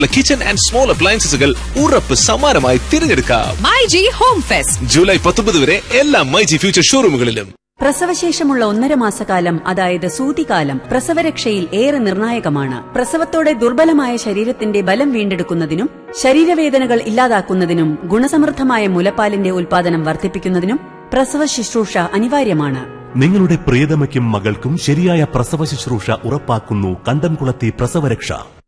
kitchen and small അപ്ലയൻസസുകൾ ഉറപ്പ് സമ്മാനമായി തിരഞ്ഞെടുക്കാം My G home fest July പത്തൊമ്പത് വരെ എല്ലാ മൈജി ഫ്യൂച്ചർ ഷോറൂമുകളിലും പ്രസവശേഷമുള്ള ഒന്നര മാസക്കാലം അതായത് സൂതികാലം പ്രസവരക്ഷയിൽ ഏറെ നിർണായകമാണ് പ്രസവത്തോടെ ദുർബലമായ ശരീരത്തിന്റെ ബലം വീണ്ടെടുക്കുന്നതിനും ശരീരവേദനകൾ ഇല്ലാതാക്കുന്നതിനും ഗുണസമൃദ്ധമായ മുലപ്പാലിന്റെ ഉൽപാദനം വർദ്ധിപ്പിക്കുന്നതിനും പ്രസവ ശുശ്രൂഷ അനിവാര്യമാണ് നിങ്ങളുടെ പ്രിയതമയ്ക്കും മകൾക്കും ശരിയായ പ്രസവ ശുശ്രൂഷ ഉറപ്പാക്കുന്നു കണ്ടംകുളത്തി പ്രസവരക്ഷ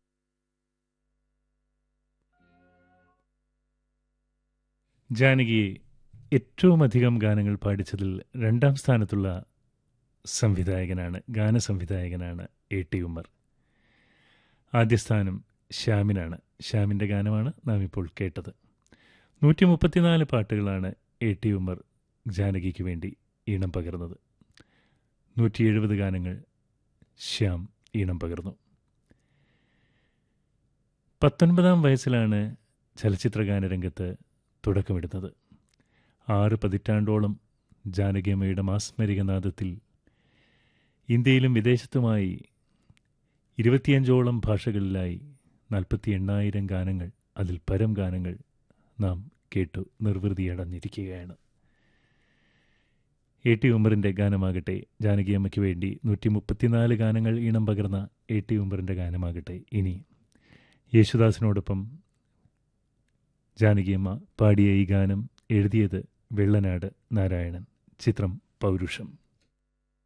ജാനകിയെ ഏറ്റവും അധികം ഗാനങ്ങൾ പാടിച്ചതിൽ രണ്ടാം സ്ഥാനത്തുള്ള സംവിധായകനാണ് ഗാനസംവിധായകനാണ് എ ടി ഉമ്മർ ആദ്യ സ്ഥാനം ശ്യാമിനാണ് ശ്യാമിൻ്റെ ഗാനമാണ് നാം ഇപ്പോൾ കേട്ടത് നൂറ്റി മുപ്പത്തിനാല് പാട്ടുകളാണ് എ ടി ഉമ്മർ ജാനകിക്ക് വേണ്ടി ഈണം പകർന്നത് നൂറ്റി എഴുപത് ഗാനങ്ങൾ ശ്യാം ഈണം പകർന്നു പത്തൊൻപതാം വയസ്സിലാണ് ചലച്ചിത്രഗാന രംഗത്ത് തുടക്കമിടുന്നത് ആറ് പതിറ്റാണ്ടോളം ജാനകിയമ്മയുടെ മാസ്മരിക നാദത്തിൽ ഇന്ത്യയിലും വിദേശത്തുമായി ഇരുപത്തിയഞ്ചോളം ഭാഷകളിലായി നാൽപ്പത്തി എണ്ണായിരം ഗാനങ്ങൾ അതിൽ പരം ഗാനങ്ങൾ നാം കേട്ടു നിർവൃതിയടഞ്ഞിരിക്കുകയാണ് എ ടി ഉമ്മറിൻ്റെ ഗാനമാകട്ടെ ജാനകിയമ്മയ്ക്ക് വേണ്ടി നൂറ്റി മുപ്പത്തിനാല് ഗാനങ്ങൾ ഈണം പകർന്ന എ ടി ഉമ്മറിൻ്റെ ഗാനമാകട്ടെ ഇനി യേശുദാസിനോടൊപ്പം ജാനകിയമ്മ പാടിയ ഈ ഗാനം എഴുതിയത് വെള്ളനാട് നാരായണൻ ചിത്രം പൗരുഷം